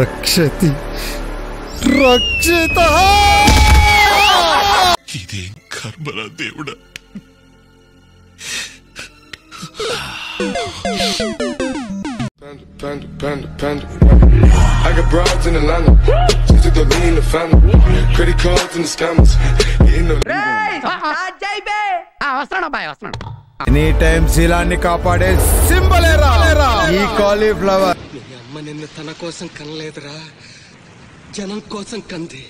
రక్షతి రక్షిత ఇదేం కర్మరా దేవుడా Panda, panda, panda, panda. I got broads in Atlanta. Just took the lean, the family. Credit cards and the scammers. Hitting the వస్తున్నాడు అబ్బాయి వస్తున్నాడు any time శీలాన్ని కాపాడే సింబల్ ఈ కాలీఫ్లవర్ అమ్మ నిన్ను తన కోసం కనలేదురా జనం కోసం కంది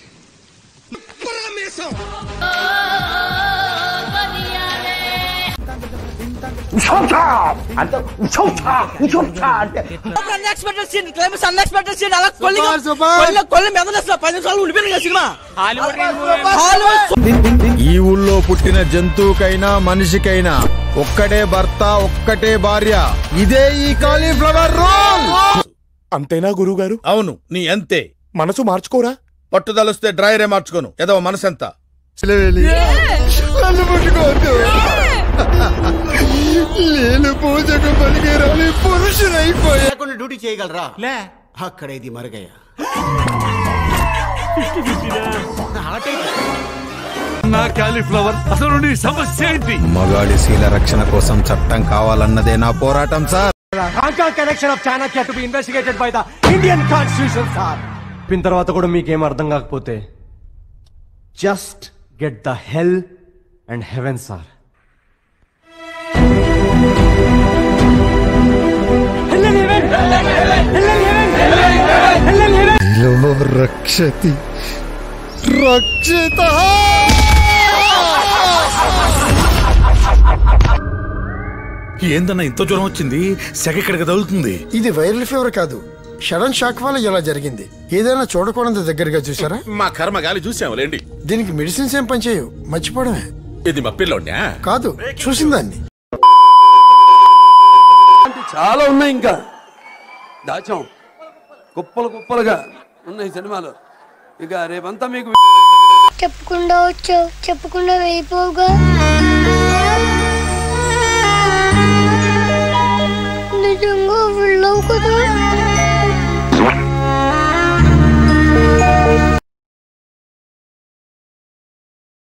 unexpected scene climax unexpected scene అలా కొల్లి కొల్లి కొల్లి మెదలేస్తా పది నిమిషాలు ఉండిపోయింది కదా సినిమా హాలీవుడ్ ఈ ఊళ్ళో పుట్టిన జంతువుకైనా మనిషికైనా ఒక్కడే భర్త ఒక్కటే భార్య ఇదే ఈ కాలీఫ్లవర్ రోల్ అంతేనా గురువుగారు అవును నీ అంతే మనసు మార్చుకోరా పట్టుదలొస్తే డ్రైరే మార్చుకోను ఏదో మనసెంత నన్ను ముట్టుకోవద్దు నేను పూజకు పలికేరాలి పురుషుడైపోయా డ్యూటీ చేయగలరా లే అక్కడ ఇది మరుగయ్యా నా కాలీఫ్లవర్ అసలు నీ సమస్య ఏంటి మగాడి శీల రక్షణ కోసం చట్టం కావాలన్నదే నా పోరాటం sir Hong Kong connection of Chanakya to be investigated by the Indian constitution sir పిన్ తర్వాత కూడా మీకేం అర్థం కాకపోతే just get the hell and heaven sir నీలో రక్షతి రక్షిత ఏందన్నా ఇంత జ్వరం వచ్చింది సెగ ఇక్కడికి తగులుతుంది ఇది వైరల్ ఫీవర్ కాదు సడన్ షాక్ వల్ల ఇలా జరిగింది ఏదైనా చూడకూడదు దగ్గరగా చూసారా మా కర్మ గాలి చూసాములేండి దీనికి మెడిసిన్స్ ఏం పనిచేయవు మర్చిపోవడమే ఇది మా పిల్లోడ్నా కాదు చూసిందాన్ని చాలా ఉన్నాయి ఇంకా దాచాం కుప్పలు కుప్పలుగా ఉన్నాయి సినిమాలు ఇక రేపంతా మీకు చెప్పకుండా వచ్చావు చెప్పకుండా వెళ్ళిపోవుగా